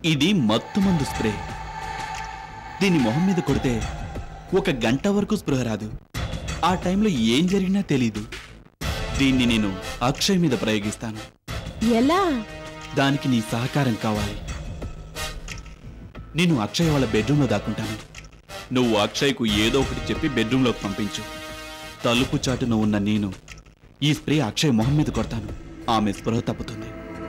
ఇది మత్తు మందు స్ప్రే దీన్ని మొహం మీద కొడితే ఒక గంట వరకు స్పృహ రాదు ఆ టైంలో ఏం జరిగినా తెలీదు దీన్ని నేను అక్షయ్ మీద ప్రయోగిస్తాను ఎలా దానికి నీ సహకారం కావాలి నేను అక్షయ్ వాళ్ళ బెడ్రూమ్లో దాక్కుంటాను నువ్వు అక్షయ్కు ఏదో ఒకటి చెప్పి బెడ్రూమ్లోకి పంపించు తలుపు చాటున ఉన్న నేను ఈ స్ప్రే అక్షయ్ మొహం మీద కొడతాను ఆమె స్పృహ తప్పుతుంది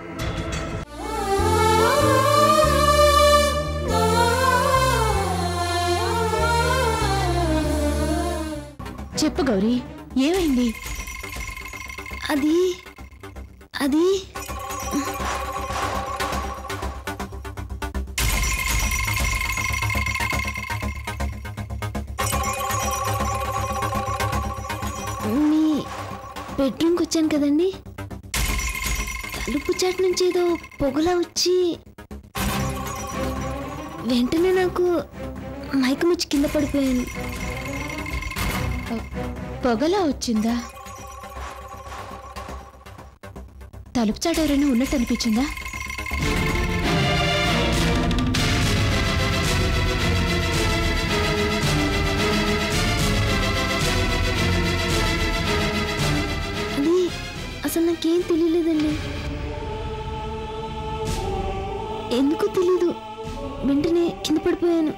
చెప్పు గౌరీ ఏమైంది అది అది మీ బెడ్రూమ్కి వచ్చాను కదండి తలుపు చాటు నుంచి ఏదో పొగలా వచ్చి వెంటనే నాకు మైకం వచ్చి కింద పడిపోయాను పొగలా వచ్చిందా తలుపు చాటు ఎవరైనా ఉన్నట్టు అనిపించిందా అది అసలు నాకేం తెలియలేదండి ఎందుకో తెలీదు వెంటనే కింద పడిపోయాను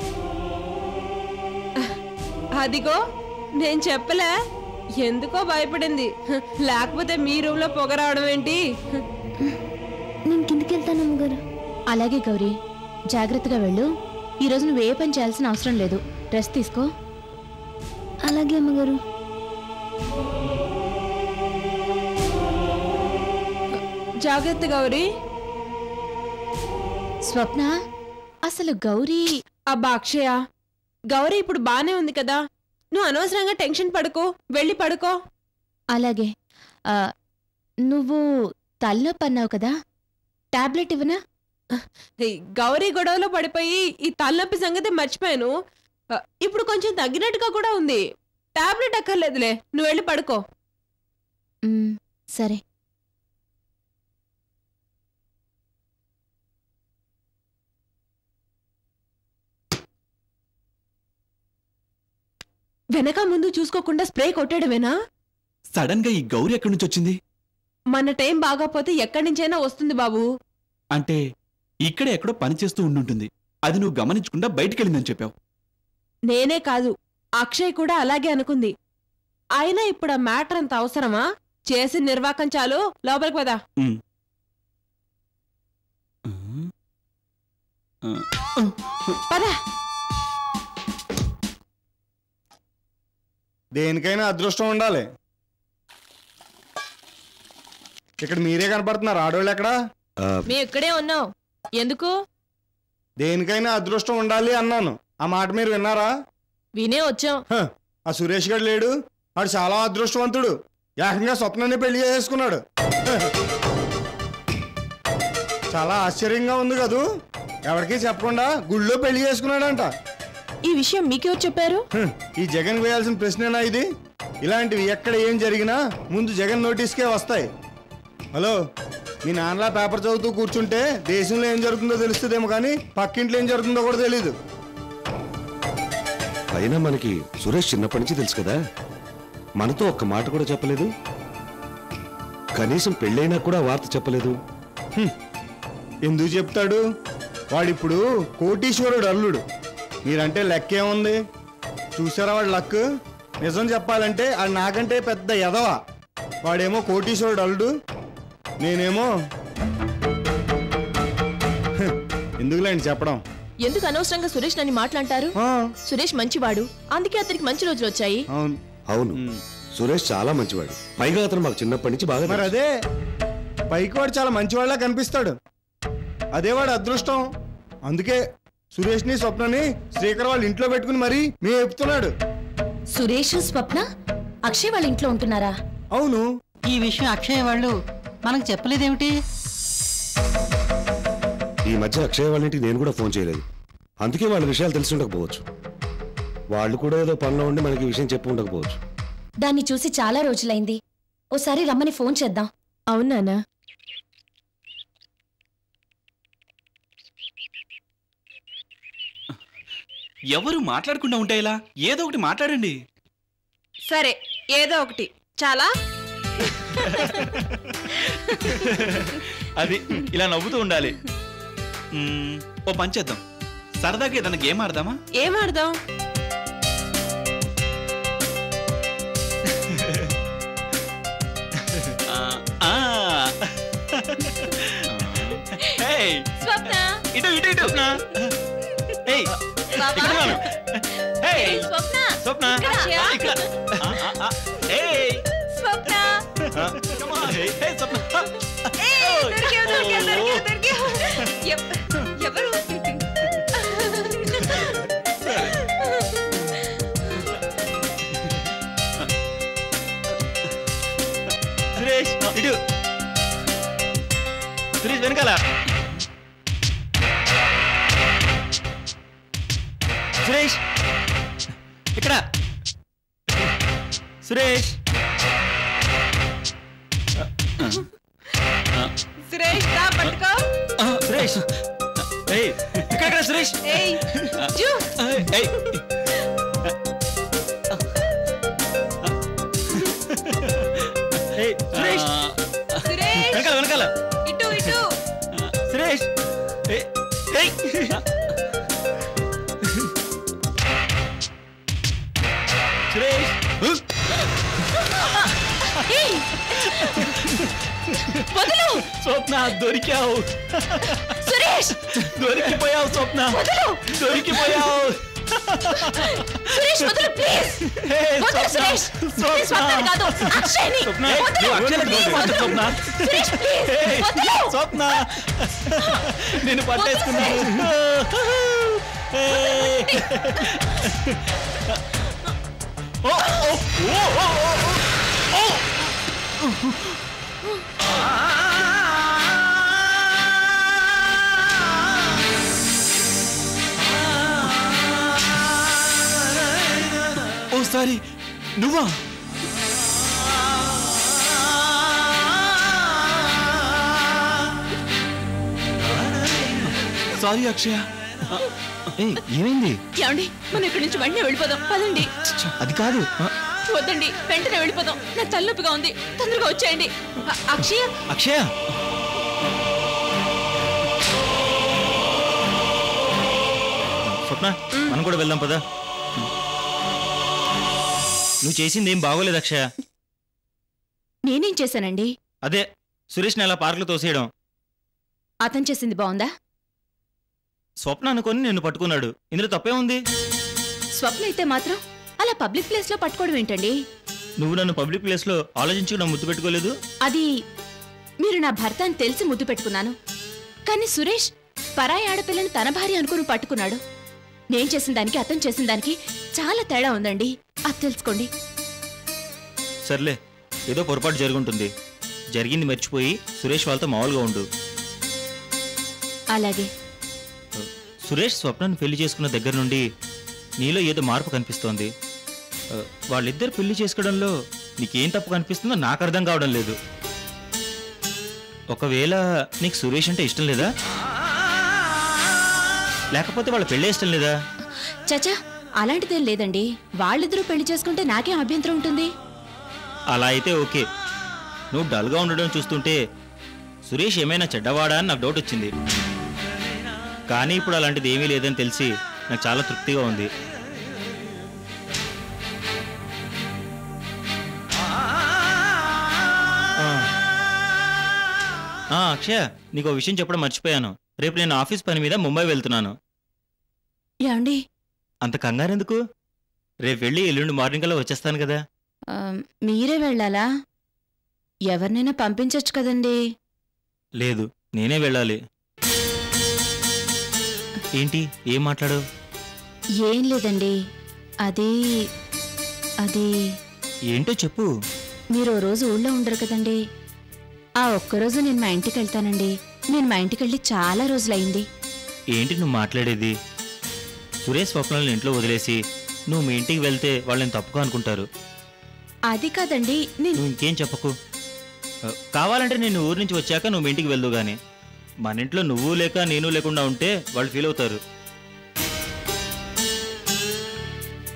అదిగో నేను చెప్పలే ఎందుకో భయపడింది హ, లేకపోతే మీ రూమ్ లో పొగ రావడం ఏంటి హ, నేను కిందకి వెళ్తాను అమ్మగారు అలాగే గౌరీ జాగ్రత్తగా వెళ్ళు ఈరోజు నువ్వు ఏ పని చేయాల్సిన అవసరం లేదు రెస్ట్ తీసుకో అలాగే అమ్మగారు జాగ్రత్త గౌరీ స్వప్న అసలు గౌరీ అబ్బా అక్షయ గౌరీ ఇప్పుడు బానే ఉంది కదా నువ్వు అనవసరంగా టెన్షన్ పడుకో వెళ్ళి పడుకో అలాగే ఆ, నువ్వు తలనొప్పి అన్నావు కదా టాబ్లెట్ ఇవ్వనా ఈ గౌరీ గొడవలో పడిపోయి ఈ తలనొప్పి సంగతి మర్చిపోయాను ఆ, ఇప్పుడు కొంచెం తగ్గినట్టుగా కూడా ఉంది టాబ్లెట్ అక్కర్లేదులే నువ్వు వెళ్ళి పడుకో మ్, సరే వెనక ముందు చూసుకోకుండా స్ప్రే కొట్టాడమేనా సడన్ గా ఈ గౌరి ఎక్కడి నుంచి వచ్చింది మన టైం బాగాపోతే ఎక్కడి నుంచైనా వస్తుంది బాబు అంటే ఇక్కడే ఎక్కడో పని చేస్తూ ఉండుంటుంది అది నువ్వు గమనించకుండా బయటికెళ్ళిందని చెప్పావు నేనే కాదు అక్షయ్ కూడా అలాగే అనుకుంది అయినా ఇప్పుడు ఆ మ్యాటర్ అంత అవసరమా చేసి నిర్వాకం చాలు లోపలికి పదా ఉమ్. ఆ? ఆ. పదా దేనికైనా అదృష్టం ఉండాలి ఇక్కడ మీరే కనపడుతున్నారు ఆడోళ్ళు ఎక్కడ మేము ఇక్కడే ఉన్నాం ఎందుకు దేనికైనా అదృష్టం ఉండాలి అన్నాను ఆ మాట మీరు విన్నారా వినే వచ్చాం హ, ఆ సురేష్ గారు లేడు వాడు చాలా అదృష్టవంతుడు ఏకంగా స్వప్నాన్ని పెళ్లి చేసుకున్నాడు హ. చాలా ఆశ్చర్యంగా ఉంది కదూ ఎవరికీ చెప్పకుండా గుళ్ళో పెళ్లి చేసుకున్నాడంట ఈ విషయం మీకెవరు చెప్పారు హ, ఈ జగన్ వేయాల్సిన ప్రశ్నేనా ఇది ఇలాంటివి ఎక్కడ ఏం జరిగినా ముందు జగన్ నోటీస్కే వస్తాయి హలో మీ నాన్నలా పేపర్ చదువుతూ కూర్చుంటే దేశంలో ఏం జరుగుతుందో తెలుస్తుందేమో కానీ పక్కింట్లో ఏం జరుగుతుందో కూడా తెలీదు అయినా మనకి సురేష్ చిన్నప్పటి నుంచి తెలుసు కదా మనతో ఒక్క మాట కూడా చెప్పలేదు కనీసం పెళ్ళైనా కూడా వార్త చెప్పలేదు ఎందుకు చెప్తాడు వాడిప్పుడు కోటీశ్వరుడు అల్లుడు మీరంటే లెక్కేముంది చూసారా వాడు లక్ నిజం చెప్పాలంటే అది నాకంటే పెద్ద ఎదవ వాడేమో కోటీశ్వరుడు అల్లుడు నేనేమో హ్, ఎందుకులేండి చెప్పడం ఎందుకు అనవసరంగా సురేష్ నన్ను మాట్లాంటారు ఆ, సురేష్ మంచివాడు అందుకే అతనికి మంచి రోజులు వచ్చాయి అవును అవును సురేష్ చాలా మంచివాడు పైగా అతను మాకు చిన్నప్పటి నుంచి బాగా మరి తెలుసు. అదే పైకి వాడు చాలా మంచివాళ్ళ కనిపిస్తాడు అదే వాడు అదృష్టం అందుకే సురేష్ని స్వప్నని శ్రీకర్ వాళ్ళ ఇంట్లో పెట్టుకుని మరీ మేము చెప్తున్నాడు సురేష్ స్వప్న అక్షయ్ వాళ్ళ ఇంట్లో ఉంటున్నారా అవును ఈ విషయం అక్షయ్ వాళ్ళు మనకు చెప్పలేదేమిటి ఈ మధ్య అక్షయ్ వాళ్ళ ఇంటికి నేను కూడా ఫోన్ చేయలేదు అందుకే వాళ్ళ విషయాలు తెలిసి ఉండకపోవచ్చు వాళ్ళు కూడా ఏదో పనిలో ఉండి మనకి ఈ విషయం చెప్పి ఉండకపోవచ్చు దాన్ని చూసి చాలా రోజులైంది ఓసారి రమ్మని ఫోన్ చేద్దాం అవునానా ఎవరు మాట్లాడకుండా ఉంటే ఇలా ఏదో ఒకటి మాట్లాడండి సరే ఏదో ఒకటి చాలా అది ఇలా నవ్వుతూ ఉండాలి మ్మ్, ఓ పని చేద్దాం సరదాగా ఏదైనా గేమ్ ఆడదామా ఏం ఆడదాం ఆ, ఆ. ఏయ్, స్వప్న ఇటు ఇటు ఇటు ఏయ్, ఇక్కడ ఉన్నాను. ఏయ్, స్వప్న స్వప్న ఇక్కడ. ఆ, ఇక్కడ. ఆ, ఆ, ఆ. ఏయ్, స్వప్న ఆ, come on. ఏయ్, స్వప్న ఆ. దొరికావు, దొరికావు, దొరికావు, దొరికావు. ఎవ్- ఎవరు సురేష్ ఇటు సురేష్ వెనకాల సురేష్ ఇక్కడ సురేష్ సురేష్ దా పట్టుకో ఆ, సురేష్ ఏయ్ ఇక్కడ సురేష్ ఏయ్ జూ ఏయ్ ఏయ్ సురేష్ సురేష్ వెనకాల వెనకాల ఇటు ఇటు సురేష్ ఏయ్ ఏయ్ సురేష్ వదులు స్వప్న దొరికావు సురేష్ దొరికిపోయావు స్వప్న దొరికిపోయావు సురేష్ వదులు ప్లీజ్ ఏయ్, వదులు స్వప్న, సురేష్ సురేష్ స్వప్న కాదు అక్షయ్ని స్వప్న, ఏయ్, నువ్వు అక్షయని ప్లీజ్ వద్దు, వదులు. స్వప్న. సురేష్ ప్లీజ్ ఏయ్, వదులు స్వప్న నేను పట్టేసుకున్నాను ఏయ్. ఓ, ఓ, ఓ, ఓ, ఓ, ఓ. ఓ సారీ నువ్వా సారీ అక్షయ ఏమైంది ఏమండి మనం ఇక్కడి నుంచి వెంటనే వెళ్ళిపోదాం పదండి అది కాదు వద్దండి వెంటనే వెళ్ళిపోదాం నాకు తలనొప్పిగా ఉంది తొందరగా వచ్చేయండి అ- అక్షయ అక్షయ స్వప్న మనం కూడా వెళ్దాం పదా నువ్వు చేసింది ఏం బాగోలేదు అక్షయ నేనేం చేశానండి అదే సురేష్ని అలా పార్కులో తోసేయడం అతను చేసింది బాగుందా స్వప్న అనుకొని నిన్ను పట్టుకున్నాడు ఇందులో తప్పే ఉంది స్వప్న అయితే మాత్రం అలా పబ్లిక్ ప్లేస్ లో పట్టుకోవడం ఏంటండి నువ్వు నన్ను పబ్లిక్ ప్లేస్ లో ఆలోచించుకున్నా ముద్దు పెట్టుకోలేదు అది మీరు నా భర్త అని తెలిసి ముద్దు పెట్టుకున్నాను కానీ సురేష్ పరాయి ఆడపిల్లని తన భార్య అనుకుని పట్టుకున్నాడు నేను చేసిన దానికి అతను చేసిన దానికి చాలా తేడా ఉందండి అది తెలుసుకోండి సర్లే ఏదో పొరపాటు జరుగుంటుంది జరిగింది మర్చిపోయి సురేష్ వాళ్ళతో మామూలుగా ఉండు అలాగే సురేష్ స్వప్నను పెళ్లి చేసుకున్న దగ్గర నుండి నీలో ఏదో మార్పు కనిపిస్తోంది ఆ, వాళ్ళిద్దరు పెళ్లి చేసుకోవడంలో నీకేం తప్పు కనిపిస్తుందో నాకు అర్థం కావడం లేదు ఒకవేళ నీకు సురేష్ అంటే ఇష్టం లేదా లేకపోతే వాళ్ళ పెళ్ళే ఇష్టం లేదా చచా అలాంటిదేం లేదండి వాళ్ళిద్దరూ పెళ్లి చేసుకుంటే నాకేం అభ్యంతరం ఉంటుంది అలా అయితే ఓకే నువ్వు డల్గా ఉండడం చూస్తుంటే సురేష్ ఏమైనా చెడ్డవాడా అని నాకు డౌట్ వచ్చింది కానీ ఇప్పుడు అలాంటిది ఏమీ లేదని తెలిసి నాకు చాలా తృప్తిగా ఉంది ఆ. ఆ, అక్షయ నీకు ఓ విషయం చెప్పడం మర్చిపోయాను రేపు నేను ఆఫీస్ పని మీద ముంబై వెళ్తున్నాను ఏమండి అంత కంగారెందుకు రేపు వెళ్ళి ఎల్లుండి మార్నింగ్ కల్లా వచ్చేస్తాను కదా ఆ, మీరే వెళ్ళాలా ఎవరినైనా పంపించొచ్చు కదండి లేదు నేనే వెళ్ళాలి ఏంటి ఏం మాట్లాడు ఏం లేదండి అది అది ఏంటో చెప్పు మీరు ఓ రోజు ఊళ్ళో ఉండరు కదండి ఆ ఒక్కరోజు నేను మా ఇంటికి వెళ్తానండి నేను మా ఇంటికి వెళ్ళి చాలా రోజులైంది ఏంటి నువ్వు మాట్లాడేది సురేష్ స్వప్నాలను ఇంట్లో వదిలేసి నువ్వు మీ ఇంటికి వెళ్తే వాళ్ళని తప్పుగా అనుకుంటారు అది కాదండి నేను నువ్వు ఇంకేం చెప్పకు ఆ, కావాలంటే నేను ఊరి నుంచి వచ్చాక నువ్వు మీ ఇంటికి వెళ్దు గాని మన ఇంట్లో నువ్వు లేక నేను లేకుండా ఉంటే వాళ్ళు ఫీల్ అవుతారు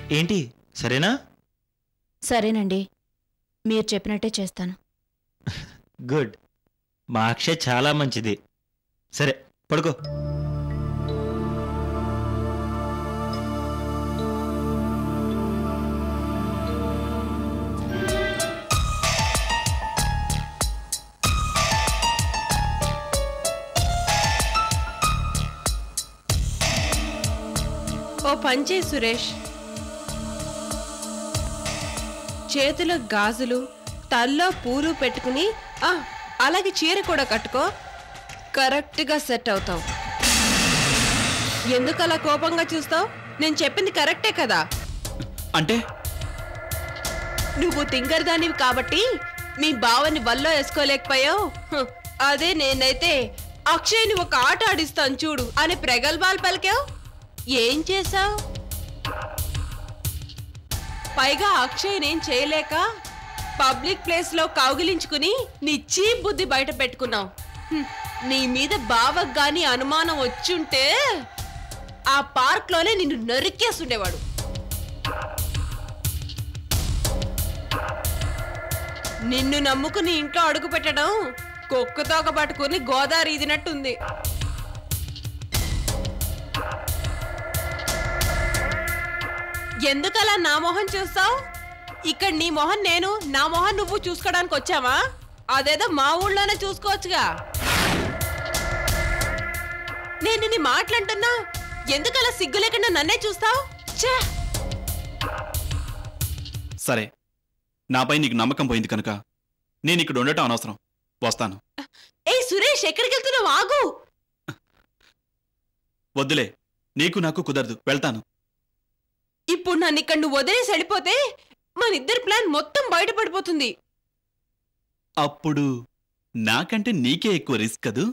ఏంటి సరేనా సరేనండి మీరు చెప్పినట్టే చేస్తాను గుడ్ మా అక్షయ్ చాలా మంచిది సరే పడుకో ఓ పంచే సురేష్ చేతిలో గాజులు తల్లో పూలు పెట్టుకుని ఆ, అలాగే చీర కూడా కట్టుకో కరెక్ట్గా సెట్ అవుతావు ఎందుకు అలా కోపంగా చూస్తావు నేను చెప్పింది కరెక్టే కదా అంటే నువ్వు తింగరదానివి కాబట్టి మీ బావని వల్లో వేసుకోలేకపోయావు హ్, అదే నేనైతే అక్షయ్ని ఒక ఆట ఆడిస్తాను చూడు అని ప్రగల్భాలు పలికావు ఏం చేశావు పైగా అక్షయ్ నేను చేయలేక పబ్లిక్ ప్లేస్ లో కౌగిలించుకుని నీ చీప్ బుద్ధి బయట పెట్టుకున్నావు హ్మ్, నీ మీద బావకు గాని అనుమానం వచ్చుంటే ఆ పార్క్ లోనే నిన్ను నరికేస్తుండేవాడు నిన్ను నమ్ముకుని ఇంట్లో అడుగు పెట్టడం కుక్కతోక పట్టుకుని గోదావరి ఇదినట్టుంది ఎందుకలా నా మొహం చూస్తావు ఇక్కడ నీ మొహం నేను నా మొహం నువ్వు చూసుకోవడానికి వచ్చావా అదేదో మా ఊళ్ళోనే చూసుకోవచ్చుగా నేను నీ మాట్లాంటున్నా ఎందుకలా సిగ్గు లేకుండా నన్నే చూస్తావు ఛే సరే నాపై నీకు నమ్మకం పోయింది కనుక నేను ఇక్కడ ఉండటం అనవసరం వస్తాను ఏ సురేష్ ఎక్కడికి వెళ్తున్నావు ఆగు వద్దులే నీకు నాకు కుదరదు వెళ్తాను ఇప్పుడు నన్ను ఇక్కడ నువ్వు వదిలేసి వెళ్ళిపోతే మన ఇద్దరి ప్లాన్ మొత్తం బయటపడిపోతుంది అప్పుడు నాకంటే నీకే ఎక్కువ రిస్క్ కదూ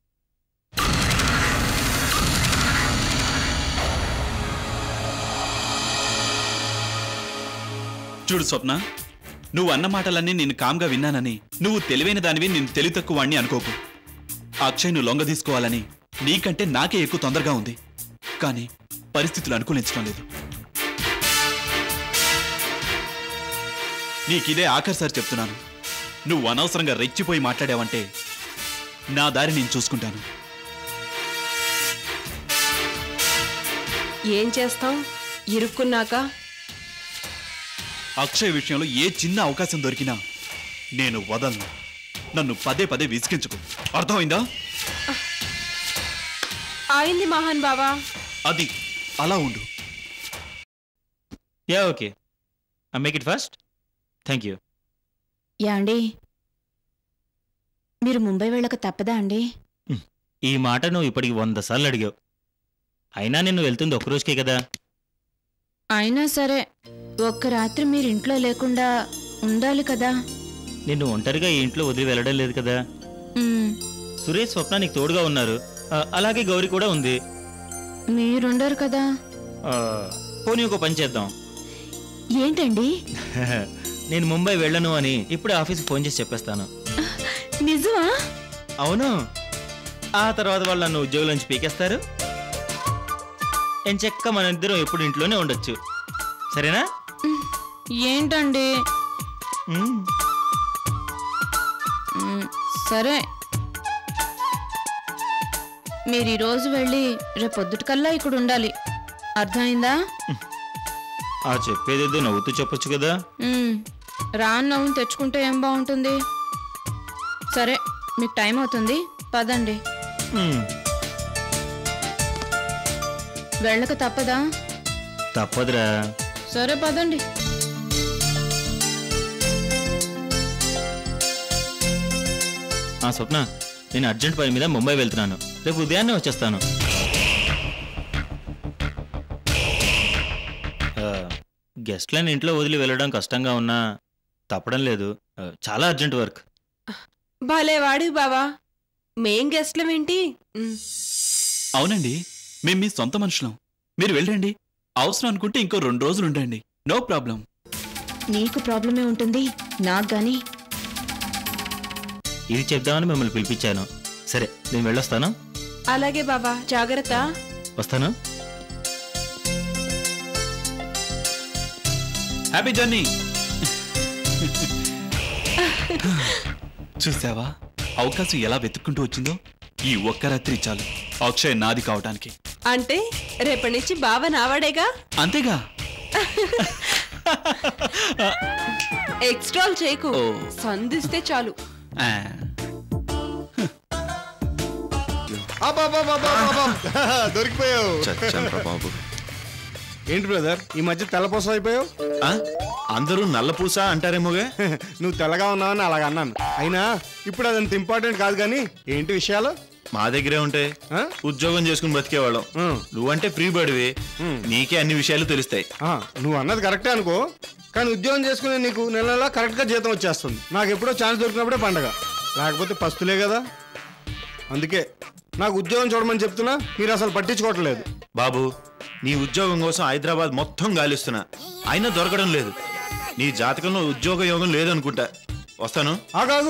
చూడు స్వప్న నువ్వు అన్న మాటలన్నీ నేను కామ్గా విన్నానని నువ్వు తెలివైన దానివి నేను తెలివి తక్కువ వాణ్ణి అనుకోకు అక్షయ్ను లొంగ తీసుకోవాలని నీకంటే నాకే ఎక్కువ తొందరగా ఉంది కానీ పరిస్థితులు అనుకూలించడం లేదు నీకిదే ఆఖరిసారి చెప్తున్నాను నువ్వు అనవసరంగా రెచ్చిపోయి మాట్లాడావంటే నా దారి నేను చూసుకుంటాను ఏం చేస్తాం ఇరుక్కున్నాక అక్షయ్ విషయంలో ఏ చిన్న అవకాశం దొరికినా నేను వదలను నన్ను పదే పదే విసిగించుకు అర్థమైందా అయింది మహాన్ బావా అది అలా ఉండు yeah okay I make it first thank you యాండి మీరు ముంబై వెళ్ళక తప్పదా అండి ఈ మాట నువ్వు ఇప్పటికి వంద సార్లు అడిగావు అయినా నిన్ను వెళ్తుంది ఒక్క రోజుకే కదా అయినా సరే ఒక్క రాత్రి మీరు ఇంట్లో లేకుండా ఉండాలి కదా నిన్ను ఒంటరిగా ఈ ఇంట్లో వదిలి వెళ్ళడం లేదు కదా మ్మ్, సురేష్ స్వప్న నీకు తోడుగా ఉన్నారు ఆ, అలాగే గౌరీ కూడా ఉంది మీరుండరు కదా ఆ, పోనీ ఒక పని చేద్దాం ఏంటండి నేను ముంబై వెళ్ళను అని ఇప్పుడే ఆఫీస్కి ఫోన్ చేసి చెప్పేస్తాను నిజమా అవును ఆ తర్వాత వాళ్ళు నన్ను ఉద్యోగం నుంచి పీకేస్తారు ఎంచెక్క మన ఇద్దరం ఎప్పుడు ఇంట్లోనే ఉండొచ్చు సరేనా ఏంటండి మ్మ్. మ్మ్, సరే మీరు ఈ రోజు వెళ్ళి రేపొద్దుటికల్లా ఇక్కడ ఉండాలి అర్థమైందా ఆ చెప్పేదేదో నవ్వుతూ చెప్పొచ్చు కదా మ్మ్, రాను నవ్వును తెచ్చుకుంటే ఏం బాగుంటుంది సరే మీకు టైం అవుతుంది పదండి మ్మ్. వెళ్ళక తప్పదా తప్పదురా సరే పదండి ఆ స్వప్న నేను అర్జెంట్ పని మీద ముంబై వెళ్తున్నాను రేపు ఉదయాన్నే వచ్చేస్తాను ఆ, గెస్ట్లను ఇంట్లో వదిలి వెళ్ళడం కష్టంగా ఉన్నా తప్పడం లేదు ఆ, చాలా అర్జెంట్ వర్క్ భలే వాడి బావా మేం గెస్ట్లం ఏంటి ఉమ్. అవునండి మేం మీ సొంత మనుషులం మీరు వెళ్ళండి అవసరం అనుకుంటే ఇంకో రెండు రోజులు ఉండండి నో ప్రాబ్లం నీకు ప్రాబ్లమే ఉంటుంది నాకు గాని ఇది చెప్దామని మిమ్మల్ని పిలిపించాను సరే నేను వెళ్ళొస్తాను అలాగే బాబా జాగ్రత్త వస్తాను హ్యాపీ జర్నీ చూసావా అవకాశం ఎలా వెతుక్కుంటూ వచ్చిందో ఈ ఒక్క రాత్రి చాలు అక్షయ్ నాది కావడానికి అంటే రేపటి నుంచి బావ నావాడేగా అంతేగా ఎక్స్ట్రాల్ చేయకు ఓ. సంధిస్తే చాలు ఆ, అబ్బబ్బబ్బబ్బబ్బబ్బ. దొరికిపోయావు చచ్చాను బాబు ఏంటి బ్రదర్ ఈ మధ్య తెల్లపోసం అయిపోయావు ఆ? అందరూ నల్లపూస అంటారేమోగా నువ్వు తెల్లగా ఉన్నావని అలాగ అన్నాను అయినా ఇప్పుడు అదంత ఇంపార్టెంట్ కాదు కానీ ఏంటి విషయాలు మా దగ్గరే ఉంటే ఆ? ఉద్యోగం చేసుకుని బతికేవాళ్ళం ఉం. నువ్వంటే ఫ్రీ బడివి నీకే అన్ని విషయాలు తెలుస్తాయి ఆ, నువ్వు అన్నది కరెక్టే అనుకో కానీ ఉద్యోగం చేసుకునే నీకు నెల నెలా కరెక్ట్గా జీతం వచ్చేస్తుంది నాకు ఎప్పుడో ఛాన్స్ దొరికినప్పుడే పండగ లేకపోతే పస్తులే కదా అందుకే నాకు ఉద్యోగం చూడమని చెప్తున్నా మీరు అసలు పట్టించుకోవట్లేదు బాబు నీ ఉద్యోగం కోసం హైదరాబాద్ మొత్తం గాలిస్తున్నా అయినా దొరకడం లేదు నీ జాతకంలో ఉద్యోగ యోగం లేదనుకుంటా వస్తాను ఆ కాదు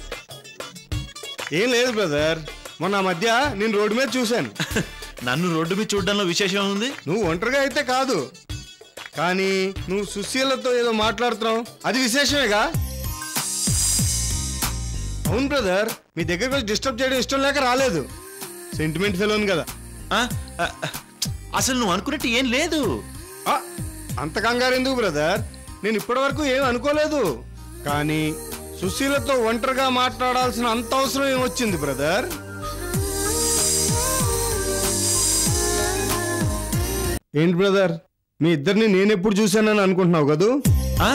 ఏం లేదు బ్రదర్ మొన్న ఆ మధ్య నేను రోడ్డు మీద చూశాను నన్ను రోడ్డు మీద చూడడంలో విశేషం ఉంది నువ్వు ఒంటరిగా అయితే కాదు కానీ నువ్వు సుశీలతో ఏదో మాట్లాడుతున్నావు అది విశేషమేగా అవును బ్రదర్ మీ దగ్గరకు వచ్చి డిస్టర్బ్ చేయడం ఇష్టం లేక రాలేదు సెంటిమెంట్ ఫెలోన్ కదా ఆ? ఆ, ఆ, అసలు నువ్వు అనుకున్నట్టు ఏం లేదు ఆ, అంత కంగారు ఎందుకు బ్రదర్ నేను ఇప్పటివరకు ఏం అనుకోలేదు కానీ సుశీలతో ఒంటరిగా మాట్లాడాల్సిన అంత అవసరం ఏమొచ్చింది బ్రదర్ ఏంటి బ్రదర్ మీ ఇద్దరిని నేను ఎప్పుడు చూశానని అనుకుంటున్నావు కదూ ఆ?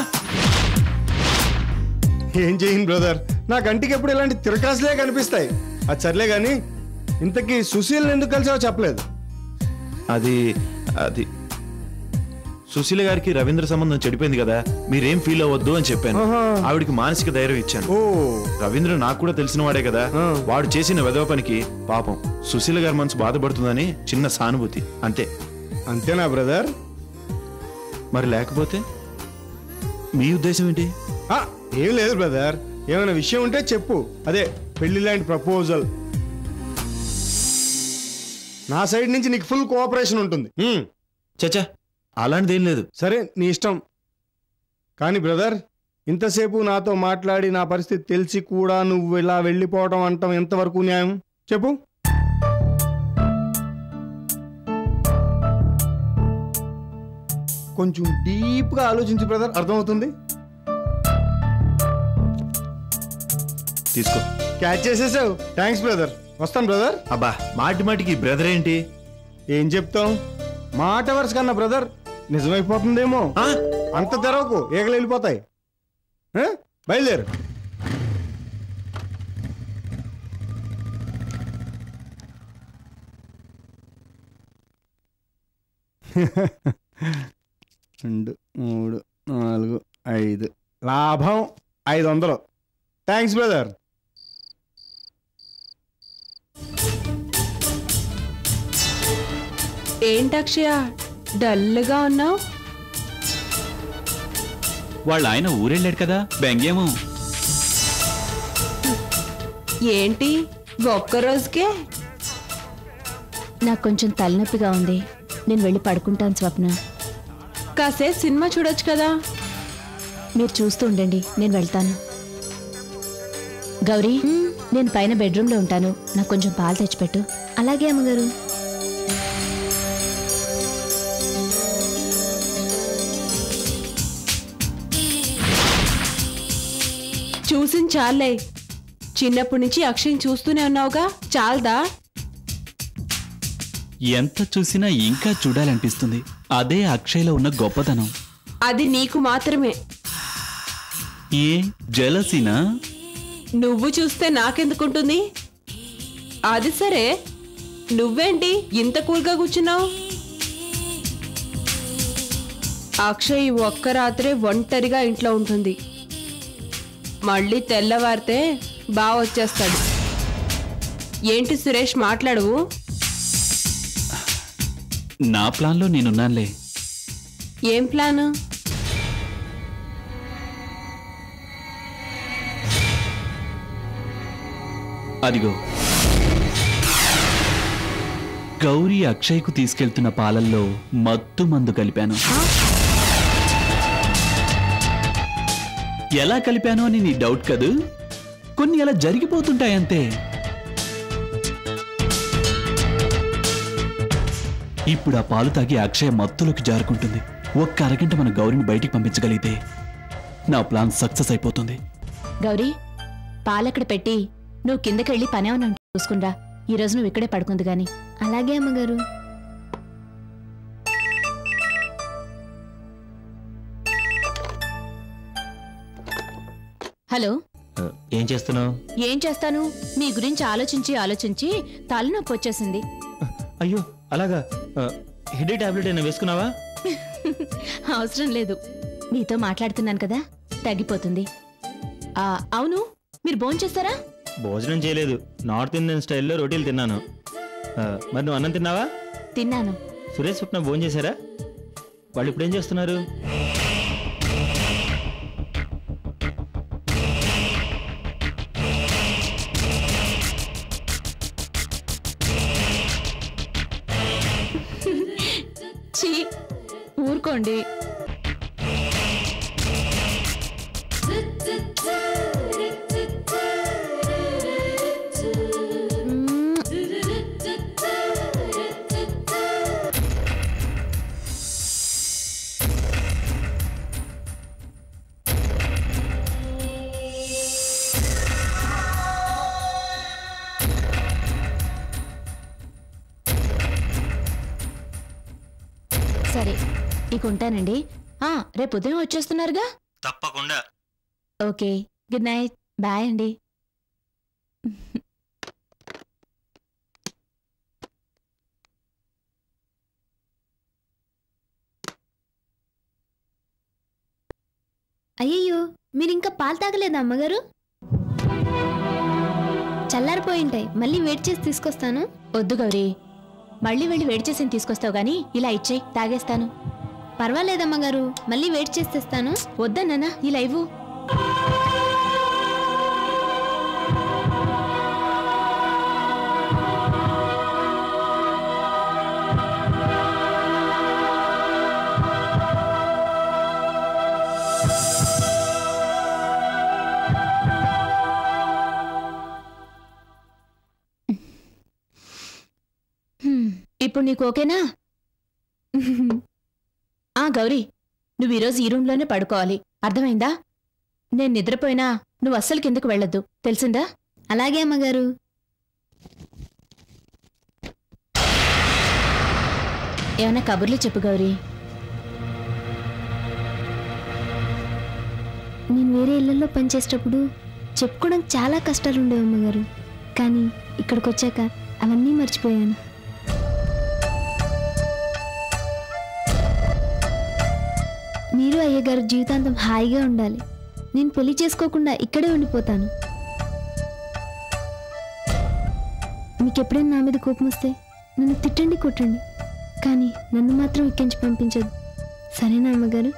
ఏం చేయను బ్రదర్ నా కంటికి ఎప్పుడు ఇలాంటి తిరకాసులే కనిపిస్తాయి అది సర్లే కానీ ఇంతకీ సుశీల్ని ఎందుకు కలిసావో చెప్పలేదు అది అది సుశీల గారికి రవీంద్ర సంబంధం చెడిపోయింది కదా మీరేం ఫీల్ అవ్వద్దు అని చెప్పాను ఆహా. ఆవిడికి మానసిక ధైర్యం ఇచ్చాను ఓ రవీంద్ర నాకు కూడా తెలిసిన వాడే కదా ఆ. వాడు చేసిన వెధవ పనికి పాపం సుశీల గారి మనసు బాధపడుతుందని చిన్న సానుభూతి అంతే అంతేనా బ్రదర్ మరి లేకపోతే మీ ఉద్దేశం ఏంటి ఆ, ఏం లేదు బ్రదర్ ఏమైనా విషయం ఉంటే చెప్పు అదే పెళ్లి లాంటి ప్రపోజల్ నా సైడ్ నుంచి నీకు ఫుల్ కోఆపరేషన్ ఉంటుంది హ్మ్, చచ్చా అలాంటిదేం లేదు సరే నీ ఇష్టం కానీ బ్రదర్ ఇంతసేపు నాతో మాట్లాడి నా పరిస్థితి తెలిసి కూడా నువ్వు ఇలా వెళ్ళిపోవడం అంటాం ఎంతవరకు న్యాయం చెప్పు కొంచెం డీప్గా ఆలోచించు బ్రదర్ అర్థమవుతుంది తీసుకో క్యాచ్ చేసేసావు థ్యాంక్స్ బ్రదర్ వస్తాను బ్రదర్ అబ్బా మాటి మాటికి బ్రదర్ ఏంటి ఏం చెప్తాం మాట వరుస కన్నా బ్రదర్ నిజమైపోతుందేమో ఆ? అంత తెరవకు ఏగలు వెళ్ళిపోతాయి ఆ? బయలుదేరు రెండు మూడు నాలుగు ఐదు లాభం ఐదు వందలు థ్యాంక్స్ బ్రదర్ ఏంటక్షయ డల్గా ఉన్నావు వాళ్ళ ఆయన ఊరెళ్ళాడు కదా బెంగేమో ఏంటి ఒక్క రోజుకే నాకు కొంచెం తలనొప్పిగా ఉంది నేను వెళ్ళి పడుకుంటాను స్వప్న కాసేపు సినిమా చూడొచ్చు కదా మీరు చూస్తూ ఉండండి నేను వెళ్తాను గౌరీ నేను పైన బెడ్రూమ్లో ఉంటాను నాకు కొంచెం పాలు తెచ్చిపెట్టు అలాగే అమ్మగారు చూసింది చాలే చిన్నప్పటి నుంచి అక్షయ్ చూస్తూనే ఉన్నావుగా చాలదా ఎంత చూసినా ఇంకా చూడాలనిపిస్తుంది అదే అక్షయ్లో ఉన్న గొప్పతనం అది నీకు మాత్రమే ఏ జలసీనా నువ్వు చూస్తే నాకెందుకుంటుంది అది సరే నువ్వేంటి ఇంత కూల్గా కూర్చున్నావు అక్షయ్ ఒక్క రాత్రే ఒంటరిగా ఇంట్లో ఉంటుంది మళ్ళీ తెల్లవారితే బాగా వచ్చేస్తాడు ఏంటి సురేష్ మాట్లాడవు నా ప్లాన్లో నేనున్నానులే ఏం ప్లాన్ అదిగో గౌరీ అక్షయ్కు తీసుకెళ్తున్న పాలల్లో మత్తు మందు కలిపాను ఎలా కలిపాను అని నీ డౌట్ కదూ కొన్ని అలా జరిగిపోతుంటాయి అంతే ఇప్పుడు ఆ పాలు తాగి అక్షయ మత్తులోకి జారుకుంటుంది ఒక్క అరగంట మన గౌరిని బయటికి పంపించగలిగితే నా ప్లాన్ సక్సెస్ అయిపోతుంది గౌరీ పాలక్కడ పెట్టి నువ్వు కిందకెళ్ళి పనేమన్నా చూసుకునిరా ఈ రోజు నువ్వు ఇక్కడే పడుకుంది గాని అలాగే అమ్మగారు హలో ఆ, ఏం చేస్తున్నావు ఏం చేస్తాను మీ గురించి ఆలోచించి ఆలోచించి తలనొప్పి వచ్చేసింది అయ్యో అలాగా హెడ్ టాబ్లెట్ అయినా వేసుకున్నావా అవసరం లేదు మీతో మాట్లాడుతున్నాను కదా తగ్గిపోతుంది ఆ, అవును మీరు భోంచేస్తారా భోజనం చేయలేదు నార్త్ ఇండియన్ స్టైల్లో రోటీలు తిన్నాను ఆ, మరి నువ్వు అన్నం తిన్నావా తిన్నాను సురేష్ స్వప్న భోజనం చేశారా వాళ్ళు ఇప్పుడు ఏం చేస్తున్నారు చీ ఊరుకోండి సరే ఇక ఉంటానండి ఆ రేపు ఉదయం వచ్చేస్తున్నారుగా తప్పకుండా ఓకే గుడ్ నైట్ బాయ్ అండి అయ్యయ్యో మీరు ఇంకా పాలు తాగలేదా అమ్మగారు చల్లారిపోయింటాయి మళ్ళీ వెయిట్ చేసి తీసుకొస్తాను వద్దు గౌరీ మళ్ళీ వెళ్ళి వేడి చేసి తీసుకొస్తావు గానీ ఇలా ఇచ్చేయి తాగేస్తాను పర్వాలేదమ్మగారు మళ్ళీ వెయిట్ చేసి తెస్తాను వద్దన్నానా ఇలా ఇవ్వు హ్మ్, ఇప్పుడు నీకు ఓకేనా ఆ గౌరీ నువ్వు ఈరోజు ఈ రూమ్లోనే పడుకోవాలి అర్థమైందా నేను నిద్రపోయినా నువ్వు అస్సలు కిందకు వెళ్ళొద్దు తెలిసిందా అలాగే అమ్మగారు ఏమైనా కబుర్లు చెప్పు గౌరీ నేను వేరే ఇళ్లలో పనిచేసేటప్పుడు చెప్పుకోవడం చాలా కష్టాలు ఉండేవి అమ్మగారు కానీ ఇక్కడికి వచ్చాక అవన్నీ మర్చిపోయాను మీరు అయ్యగారు జీవితాంతం హాయిగా ఉండాలి నేను పెళ్లి చేసుకోకుండా ఇక్కడే ఉండిపోతాను మీకు ఎప్పుడైనా నా మీద కోపం వస్తే నన్ను తిట్టండి కొట్టండి కానీ నన్ను మాత్రం ఇక్కించి పంపించదు సరేనా అమ్మగారు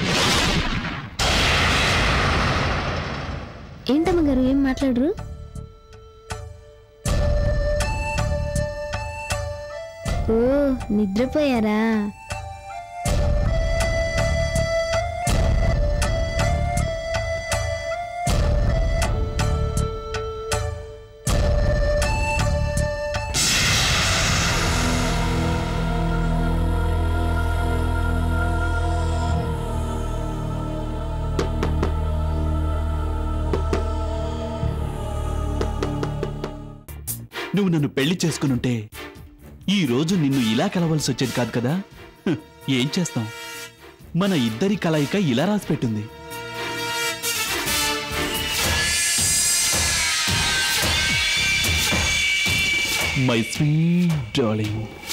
ఏంటమ్మగారు ఏం మాట్లాడరు ఓ నిద్రపోయారా నువ్వు నన్ను పెళ్లి చేసుకునుంటే ఈ రోజు నిన్ను ఇలా కలవాల్సి వచ్చేది కాదు కదా హ్, ఏం చేస్తాం మన ఇద్దరి కలయిక ఇలా రాసిపెట్టింది మై స్వీట్ డార్లింగ్